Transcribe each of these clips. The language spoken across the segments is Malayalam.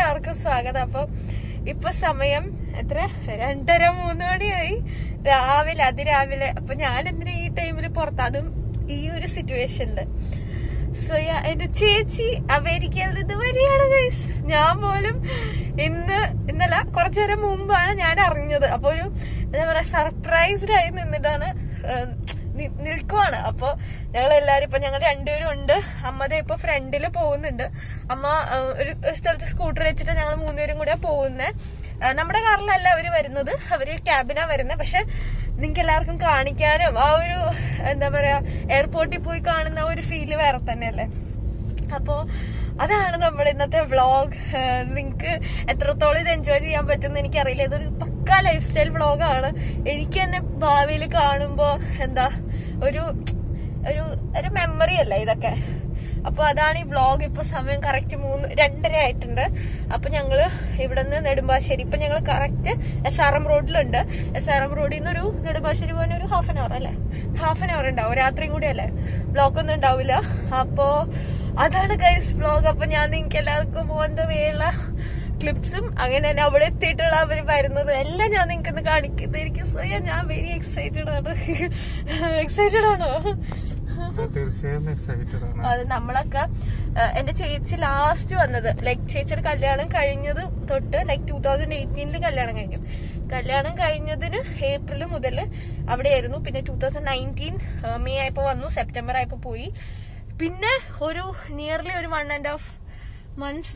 എല്ലാവർക്കും സ്വാഗതം അപ്പൊ ഇപ്പൊ സമയം എത്ര രണ്ടര മൂന്ന് മണിയായി രാവിലെ അതിരാവിലെ അപ്പൊ ഞാൻ എന്തിനാ ഈ ടൈമിൽ പുറത്ത് അതും ഈ ഒരു സിറ്റുവേഷനില് സോ എന്റെ ചേച്ചി അമേരിക്കയിൽ നിന്ന് വരികയാണ് ഗൈസ് ഞാൻ പോലും ഇന്ന് ഇന്നലെ കുറച്ചു നേരം മുമ്പാണ് ഞാൻ അറിഞ്ഞത് അപ്പൊ ഒരു എന്താ പറയാ സർപ്രൈസ്ഡ് ആയി നിന്നിട്ടാണ് ഏഹ്, നി- നിൽക്കുവാണ് അപ്പൊ ഞങ്ങൾ എല്ലാരും ഇപ്പൊ ഞങ്ങൾ രണ്ടുപേരും ഉണ്ട് അമ്മ ദേ ഇപ്പൊ ഫ്രണ്ടില് പോകുന്നുണ്ട് അമ്മ ഏഹ്, ഒരു സ്ഥലത്ത് സ്കൂട്ടർ വെച്ചിട്ട് ഞങ്ങൾ മൂന്നുപേരും കൂടെ പോകുന്നേ ഏഹ്, നമ്മുടെ കാറിലല്ല അവര് വരുന്നത് അവര് ക്യാബിനാ വരുന്നത് പക്ഷെ നിങ്ങൾക്ക് എല്ലാവർക്കും കാണിക്കാനും ആ ഒരു എന്താ പറയാ എയർപോർട്ടിൽ പോയി കാണുന്ന ആ ഒരു ഫീല് വേറെ തന്നെയല്ലേ അപ്പോ അതാണ് നമ്മുടെ ഇന്നത്തെ വ്ളോഗ് നിങ്ങക്ക് എത്രത്തോളം ഇത് എൻജോയ് ചെയ്യാൻ പറ്റുമെന്ന് എനിക്കറിയില്ല ഇതൊരു പക്ക ലൈഫ് സ്റ്റൈൽ വ്ളോഗാണ് എനിക്ക് തന്നെ ഭാവിയിൽ കാണുമ്പോ എന്താ ഒരു ഒരു ഒരു മെമ്മറി അല്ല ഇതൊക്കെ അപ്പൊ അതാണ് ഈ വ്ളോഗ് ഇപ്പൊ സമയം കറക്റ്റ് മൂന്ന് രണ്ടര ആയിട്ടുണ്ട് അപ്പൊ ഞങ്ങള് ഇവിടെ നിന്ന് നെടുമ്പാശ്ശേരി ഇപ്പൊ ഞങ്ങൾ കറക്റ്റ് എസ് ആർ എം റോഡിലുണ്ട് എസ് ആർ എം റോഡിൽ നിന്ന് ഒരു നെടുമ്പാശ്ശേരി പോകാൻ ഒരു ഹാഫ് ആൻ അവർ അല്ലേ ഹാഫ് ആൻ അവർ ഉണ്ടാവും രാത്രിയും കൂടി അല്ലേ ബ്ലോക്ക് ഒന്നും ഉണ്ടാവില്ല അപ്പോ അതാണ് ഗൈസ് വ്ളോഗ് അപ്പൊ ഞാൻ നിങ്ങൾക്ക് എല്ലാവർക്കും പോകുന്ന വേള ക്ലിപ്സും അങ്ങനെ തന്നെ അവിടെ എത്തിയിട്ടുള്ള അവര് വരുന്നത് എല്ലാം ഞാൻ നിങ്ങൾക്ക് ഇന്ന് കാണിക്കുന്നത് എനിക്ക് സ്വയം ഞാൻ വെരി എക്സൈറ്റഡ് ആണ് എക്സൈറ്റഡ് ആണോ തീർച്ചയായും എക്സൈറ്റഡ് ആണ് അത് നമ്മളൊക്കെ ഏഹ്, എന്റെ ചേച്ചി ലാസ്റ്റ് വന്നത് ലൈക് ചേച്ചിയുടെ കല്യാണം കഴിഞ്ഞത് തൊട്ട് ലൈക് ടൂ തൗസൻഡ് എയ്റ്റീനിൽ കല്യാണം കഴിഞ്ഞു കല്യാണം കഴിഞ്ഞതിന് ഏപ്രിൽ മുതൽ അവിടെയായിരുന്നു പിന്നെ ടൂ തൗസൻഡ് നയൻറ്റീൻ മെയ് ആയപ്പോ വന്നു സെപ്റ്റംബർ ആയപ്പോ പോയി പിന്നെ ഒരു നിയർലി ഒരു വൺ ആൻഡ് ഹാഫ് മന്ത്സ്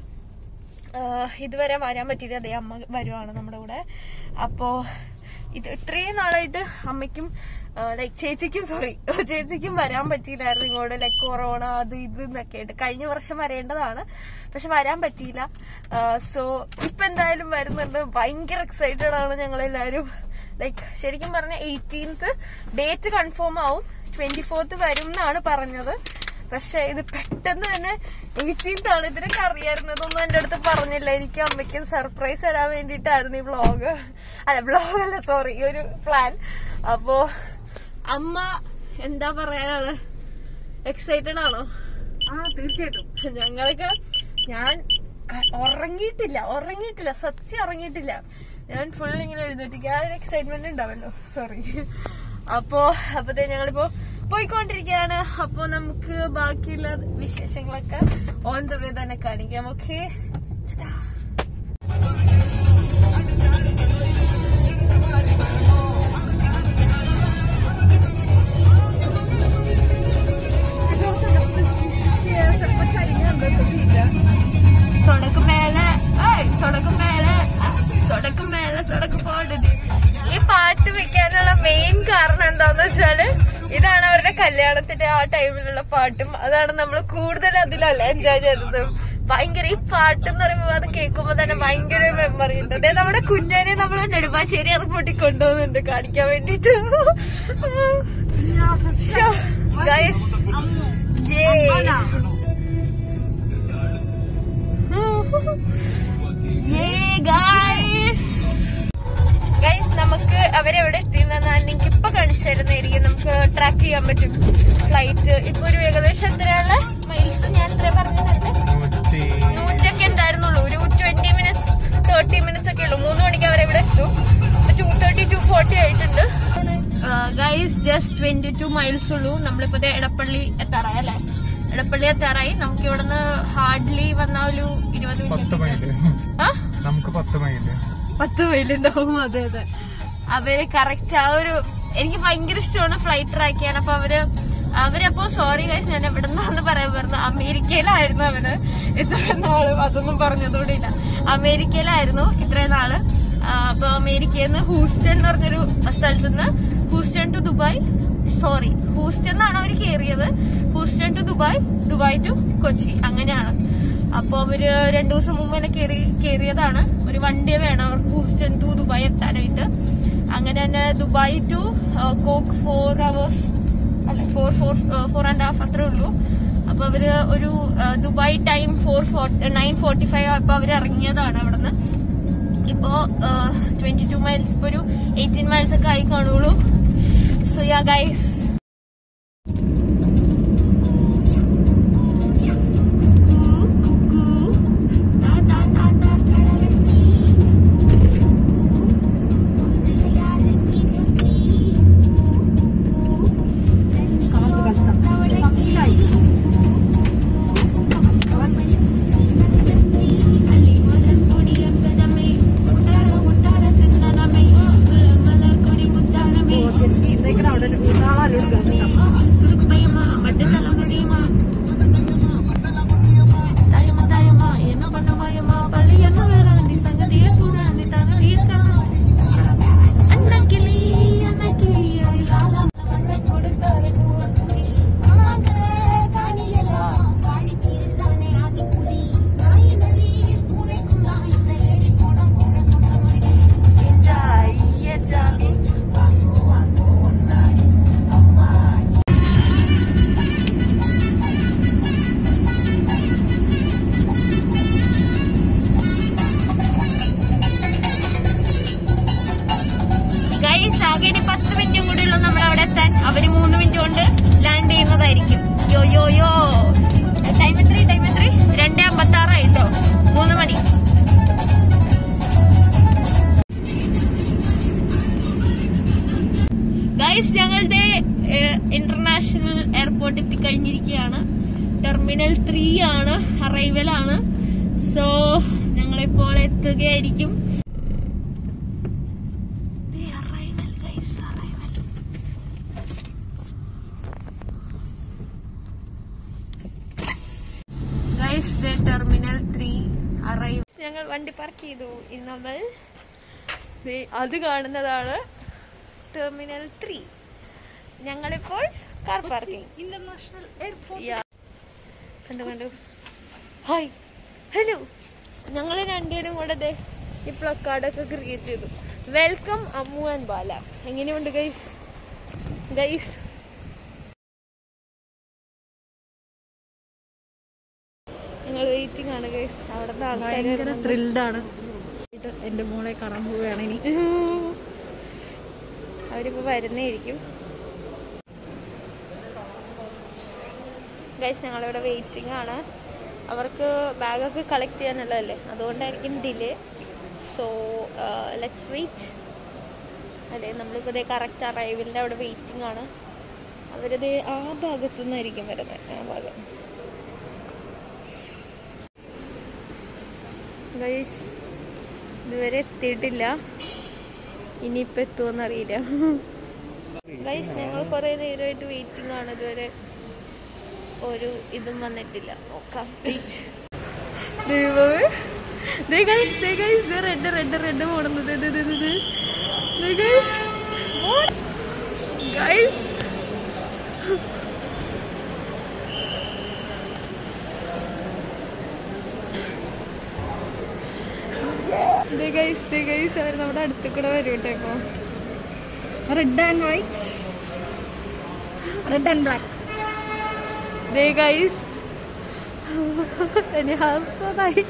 ഇതുവരെ വരാൻ പറ്റിയില്ല അതേ അമ്മ വരുവാണ് നമ്മുടെ കൂടെ അപ്പോ ഇത് ഇത്രയും നാളായിട്ട് അമ്മയ്ക്കും ലൈക് ചേച്ചിക്കും സോറി ചേച്ചിക്കും വരാൻ പറ്റിയില്ലായിരുന്നു ഇങ്ങോട്ട് ലൈക് കൊറോണ അത് ഇത് എന്നൊക്കെ ആയിട്ട് കഴിഞ്ഞ വർഷം വരേണ്ടതാണ് പക്ഷെ വരാൻ പറ്റിയില്ല സോ ഇപ്പൊ എന്തായാലും വരുന്നുണ്ട് ഭയങ്കര എക്സൈറ്റഡ് ആണ് ഞങ്ങൾ എല്ലാവരും ലൈക്ക് ശരിക്കും പറഞ്ഞ എയ്റ്റീൻത്ത് ഡേറ്റ് കൺഫേം ആവും ട്വന്റി ഫോർത്ത് വരും എന്നാണ് പറഞ്ഞത് പക്ഷെ ഇത് പെട്ടെന്ന് തന്നെ എയ്റ്റീൻത്ത് ആണ് ഇതിനൊക്കെ അറിയായിരുന്നതൊന്നും എന്റെ അടുത്ത് പറഞ്ഞില്ല എനിക്ക് അമ്മയ്ക്കും സർപ്രൈസ് തരാൻ വേണ്ടിയിട്ടായിരുന്നു ഈ വ്ളോഗ് അല്ല വ്ളോഗ് അല്ല സോറി ഈ ഒരു പ്ലാൻ അപ്പോ അമ്മ എന്താ പറയാനാണ് എക്സൈറ്റഡ് ആണോ ആ തീർച്ചയായിട്ടും ഞങ്ങൾക്ക് ഞാൻ ക- ഉറങ്ങിയിട്ടില്ല ഉറങ്ങിയിട്ടില്ല സത്യം ഉറങ്ങിയിട്ടില്ല ഞാൻ ഫുൾ ഇങ്ങനെ എഴുന്നേറ്റിക്ക് ആ ഒരു എക്സൈറ്റ്മെന്റ് ഉണ്ടാവല്ലോ സോറി അപ്പോ അപ്പത്തേ ഞങ്ങളിപ്പോ പോയിക്കൊണ്ടിരിക്കുകയാണ് അപ്പോ നമുക്ക് ബാക്കിയുള്ള വിശേഷങ്ങളൊക്കെ ഓൺ ദ വേ തന്നെ കാണിക്കാം ഓക്കെ സൊടക്ക് മേലെ ഏയ്, സൊടക്ക് മേലെ ആ, സൊടക്ക് മേലെ സൊടക്ക് പോകരുത് ഈ പാട്ട് വെക്കാനുള്ള മെയിൻ കാരണം എന്താന്ന് വെച്ചാല് ഇതാണ് അവരുടെ കല്യാണത്തിന്റെ ആ ടൈമിലുള്ള പാട്ടും അതാണ് നമ്മൾ കൂടുതൽ അതിലല്ല എൻജോയ് ചെയ്തത് ഭയങ്കര ഈ പാട്ട് എന്ന് പറയുമ്പോ അത് കേൾക്കുമ്പോ തന്നെ ഭയങ്കര മെമ്മറി ഉണ്ട് അതെ നമ്മുടെ കുഞ്ഞനെ നമ്മൾ നെടുമ്പാശ്ശേരി എയർപോർട്ടിൽ കൊണ്ടുപോകുന്നുണ്ട് കാണിക്കാൻ വേണ്ടിട്ട് ഗൈസ് ഗൈസ് നമുക്ക് അവരെവിടെ എത്തിയെന്നാണ് നിങ്ങൾക്ക് ഇപ്പൊ കാണിച്ചു തരുന്നതായിരിക്കും നമുക്ക് ട്രാക്ക് ചെയ്യാൻ പറ്റും ഫ്ലൈറ്റ് ഇപ്പൊ ഒരു ഏകദേശം എത്രയുള്ള മൈൽസ് ഞാൻ എത്ര പറഞ്ഞിട്ടുണ്ട് നൂറ്റി നൂറ്റൊക്കെ എന്തായിരുന്നുള്ളൂ ഒരു ട്വന്റി മിനിറ്റ്സ് തേർട്ടി മിനിറ്റ്സ് ഒക്കെ ഉള്ളൂ മൂന്ന് മണിക്ക് അവരെവിടെ എത്തും ടു തേർട്ടി ടു ഫോർട്ടി ആയിട്ടുണ്ട് guys just twenty two miles ഉള്ളൂ നമ്മളിപ്പോ ദേ എടപ്പള്ളി എത്താറായി അല്ലെ എടപ്പള്ളി എത്താറായി നമുക്ക് ഇവിടുന്ന് ഹാർഡ്ലി വന്ന ഒരു ഇരുപത് പത്ത് മിനിറ്റ് മൈല് ആ നമുക്ക് പത്ത് മൈല് പത്ത് മൈലുണ്ടാവും അതെ അതെ അവര് കറക്റ്റ് ആ ഒരു എനിക്ക് ഭയങ്കര ഇഷ്ടമാണ് ഫ്ലൈറ്റ് ട്രാക്ക് ചെയ്യാൻ അപ്പൊ അവര് അവരപ്പോ സോറി ഗൈസ് ഞാൻ എവിടെ നിന്നാന്ന് പറയാൻ പറഞ്ഞു അമേരിക്കയിലായിരുന്നു അവര് ഇത്രയും നാള് അതൊന്നും പറഞ്ഞതോടെ ഇല്ല അമേരിക്കയിലായിരുന്നു ഇത്രയും നാള് ആ, അപ്പൊ അമേരിക്കയിൽ നിന്ന് ഹൂസ്റ്റൺ എന്ന് പറഞ്ഞൊരു സ്ഥലത്ത് നിന്ന് Houston to Dubai sorry Houston എന്നാണ് അവർ കയറിയത് Houston to Dubai Dubai to Kochi അങ്ങനെയാണ് അപ്പൊ അവര് രണ്ടു ദിവസം മുമ്പ് തന്നെ കേറി കേറിയതാണ് ഒരു വൺ ഡേ വേണം അവർക്ക് ഹൂസ്റ്റൺ ടു ദുബായ് എത്താനായിട്ട് അങ്ങനെ തന്നെ ദുബായ് ടു കോക്ക് ഫോർ അവേഴ്സ് അല്ലെ four four four and half അത്രേ ഉള്ളൂ അപ്പൊ അവര് ഒരു ആ, Dubai time four nine forty five അപ്പൊ അവര് ഇറങ്ങിയതാണ് അവിടുന്ന് ഇപ്പോ ട്വന്റി ടു മൈൽസ് ഇപ്പൊ ഒരു എയ്റ്റീൻ മൈൽസ് ഒക്കെ ആയി കാണുള്ളൂ സോ യാ ഗൈസ് കുക്കു കുക്കു ഗൈസ് ആകെ ഇനി പത്ത് മിനിറ്റും കൂടി ഉള്ളൂ നമ്മൾ അവിടെ എത്താൻ അവര് മൂന്ന് മിനിറ്റ് കൊണ്ട് ലാൻഡ് ചെയ്യുന്നതായിരിക്കും യോ യോ യോ ടൈം എത്ര ടൈം എത്ര രണ്ടേ അമ്പത്തി ആറായിട്ടോ മൂന്ന് മണി ഗൈസ് ഞങ്ങളുടെ ഇന്റർനാഷണൽ എയർപോർട്ട് എത്തിക്കഴിഞ്ഞിരിക്കുകയാണ് ടെർമിനൽ ത്രീ ആണ് അറൈവൽ ആണ് സോ ഞങ്ങളിപ്പോൾ എത്തുകയായിരിക്കും ദേ arrival, guys, arrival. ഗൈസ് ദേ ടെർമിനൽ ത്രീ അറൈവ് ഞങ്ങൾ വണ്ടി പാർക്ക് ചെയ്തു ഇന്ന് നമ്മൾ ദേ അത് കാണുന്നതാണ് ടെർമിനൽ ത്രീ ഞങ്ങളിപ്പോൾ കാർ പാർക്കിംഗ് ഇന്റർനാഷണൽ എയർപോർട്ട് കണ്ടു കണ്ടു ഹായ് ഹലോ ഞങ്ങൾ രണ്ടുപേരും കൂടെ ദേ ഈ പ്ലക്കാർഡൊക്കെ ക്രിയേറ്റ് ചെയ്തു വെൽക്കം അമ്മു ആൻഡ് ബാല എങ്ങനെയുണ്ട് ഗൈസ് ഗൈസ് ഞങ്ങൾ വെയിറ്റിംഗ് ആണ് ഗൈസ് അവിടെ ഭയങ്കര ത്രില്ഡ് ആണ് എന്റെ മോളെ കാണാൻ പോവുകയാണ് ഇനി അവരിപ്പോ വരുന്നേയിരിക്കും ഗൈസ് ഞങ്ങളിവിടെ വെയിറ്റിംഗ് ആണ് അവർക്ക് ബാഗൊക്കെ കളക്ട് ചെയ്യാനുള്ളതല്ലേ അതുകൊണ്ടായിരിക്കും ഡിലേ സോ ലെറ്റ്സ് വെയിറ്റ് അതെ നമ്മളിപ്പോൾ ഇതേ കറക്റ്റ് അറൈവലിൻ്റെ അവിടെ വെയിറ്റിംഗ് ആണ് അവരത് ആ ഭാഗത്തു നിന്നായിരിക്കും വരുന്നത് ആ ഭാഗം ഗൈസ് ഇതുവരെ എത്തിയിട്ടില്ല ഇനിയിപ്പോൾ എത്തുമെന്ന് അറിയില്ല ഗൈസ് ഞങ്ങൾ കുറേ നേരമായിട്ട് വെയിറ്റിംഗ് ആണ് ഇതുവരെ ഒരു ഇതും വന്നിട്ടില്ല നോക്കാം ദൈവമേ ദേ ഗൈസ് ദേ ഗൈസ് ദേ റെഡ് റെഡ് റെഡ് പോടുന്നത് ഇത് ഇത് ഇത് ഇത്. ദേ ഗൈസ് ഗൈസ് ദേ ഗൈസ് ദേ ഗൈസ് അവർ നമ്മുടെ അടുത്ത് കൂടെ വരും കേട്ടോ ഇപ്പൊ red and white red and black ദേ ഗൈസ് എന്നെ ഹാസ്യമായി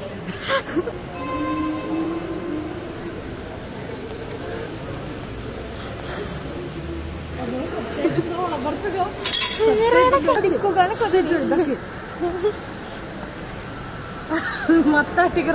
മത്താട്ടിക്കർ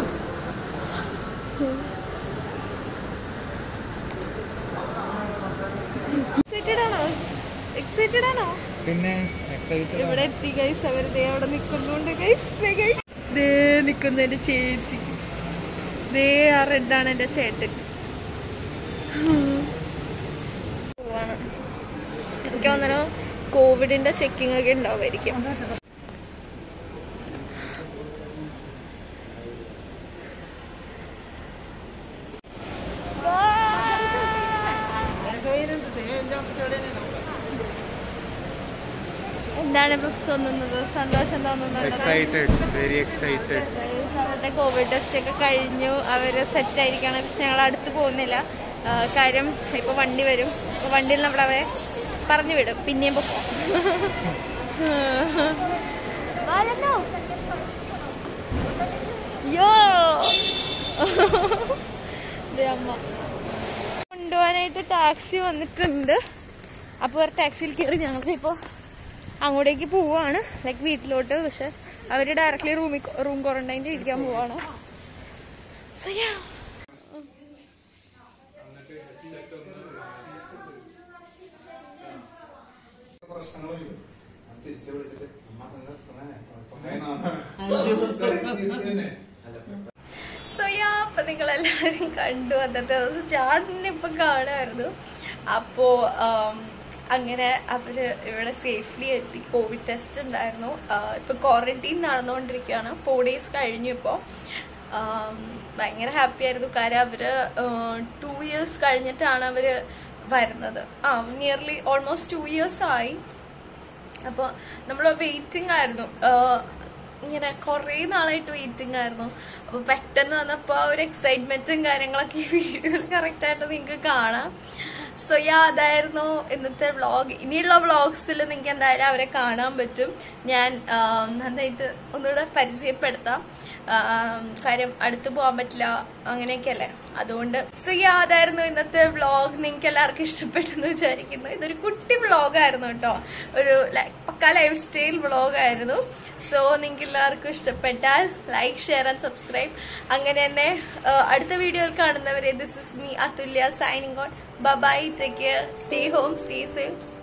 എക്സൈറ്റഡ് ആണോ എക്സൈറ്റഡ് ആണോ പിന്നെ എക്സൈറ്റഡ് ഇവിടെ എത്തി ഗൈസ് അവർ ദേ അവിടെ നിൽക്കുന്നുണ്ട് ഗൈസ് ദേ നിൽക്കുന്ന എന്റെ ചേച്ചി ദേ ആ റെഡാണ് എന്റെ ചേട്ടൻ പോവാണ്. എനിക്ക് തോന്നുന്നു കോവിഡിന്റെ ചെക്കിംഗ് ഒക്കെ ഉണ്ടാവുമായിരിക്കും എന്താണ് ഇപ്പൊ തോന്നുന്നത് സന്തോഷം തോന്നുന്നുണ്ടോ എക്സൈറ്റഡ് വെരി എക്സൈറ്റഡ് അവരുടെ കോവിഡ് ടെസ്റ്റ് ഒക്കെ കഴിഞ്ഞു അവര് സെറ്റ് ആയിരിക്കാണ് പക്ഷെ ഞങ്ങൾ അടുത്ത് പോകുന്നില്ല ആ, കാര്യം ഇപ്പൊ വണ്ടി വരും ഇപ്പൊ വണ്ടിയിൽ നമ്മൾ അവരെ പറഞ്ഞു വിടും പിന്നെയും പൊക്കോ വാലന്നോ? യോ ദേ അമ്മ കൊണ്ടുപോകാനായിട്ട് ടാക്സി വന്നിട്ടുണ്ട് അപ്പോൾ ഒരു ടാക്സിയിൽ കയറി ഞങ്ങൾക്ക് ഇപ്പോൾ അങ്ങോട്ടേക്ക് പോവാണ് ലൈക്ക് വീട്ടിലോട്ട് പക്ഷെ അവര് ഡയറക്ട്ലി റൂമിൽ റൂം ക്വാറന്റൈനിൽ ഇരിക്കാൻ പോവാണ് So, yeah. So, yeah, അപ്പൊ നിങ്ങൾ എല്ലാവരും കണ്ടു അന്നത്തെ ദിവസം ചാടിനെ ഇപ്പൊ കാണായിരുന്നു അപ്പോ ആം, അങ്ങനെ അവര് ഇവിടെ സേഫ്ലി എത്തി കോവിഡ് ടെസ്റ്റ് ഉണ്ടായിരുന്നു ആ, ഇപ്പൊ ക്വാറന്റൈൻ നടന്നുകൊണ്ടിരിക്കുകയാണ് ഫോർ ഡേയ്സ് കഴിഞ്ഞു ഇപ്പോ ആം, ഭയങ്കര ഹാപ്പി ആയിരുന്നു കാര്യം അവര് ടു ഇയേഴ്സ് കഴിഞ്ഞിട്ടാണ് അവര് വരുന്നത് ആ നിയർലി ഓൾമോസ്റ്റ് ടു ഇയേഴ്സ് ആയി അപ്പോൾ നമ്മൾ വെയിറ്റിംഗ് ആയിരുന്നു ആഹ് ഇങ്ങനെ കുറേ നാളായിട്ട് വെയിറ്റിംഗ് ആയിരുന്നു അപ്പോൾ പെട്ടെന്ന് വന്നപ്പോൾ ആ ഒരു എക്സൈറ്റ്മെന്റും കാര്യങ്ങളൊക്കെ ഈ വീഡിയോയിൽ കറക്റ്റായിട്ട് നിങ്ങൾക്ക് കാണാം സോ യാ അതായിരുന്നു ഇന്നത്തെ വ്ളോഗ് ഇനിയുള്ള വ്ളോഗ്സിൽ നിങ്ങൾക്ക് എന്തായാലും അവരെ കാണാൻ പറ്റും ഞാൻ ആ, നന്നായിട്ട് ഒന്നുകൂടെ പരിചയപ്പെടുത്താം ആ, കാര്യം അടുത്ത് പോകാൻ പറ്റില്ല അങ്ങനെയൊക്കെ അല്ലേ അതുകൊണ്ട് സോ യാ അതായിരുന്നു ഇന്നത്തെ വ്ളോഗ് നിങ്ങൾക്ക് എല്ലാവർക്കും ഇഷ്ടപ്പെട്ടെന്ന് വിചാരിക്കുന്നു ഇതൊരു കുട്ടി വ്ളോഗായിരുന്നു കേട്ടോ ഒരു ലൈ- പക്ക ലൈഫ് സ്റ്റൈൽ വ്ളോഗായിരുന്നു സോ നിങ്ങൾക്ക് എല്ലാവർക്കും ഇഷ്ടപ്പെട്ടാൽ ലൈക്ക് ഷെയർ ആൻഡ് സബ്സ്ക്രൈബ് അങ്ങനെ തന്നെ ആ, അടുത്ത വീഡിയോയിൽ കാണുന്നവരെ this is me Athulya signing on bye take care stay home stay safe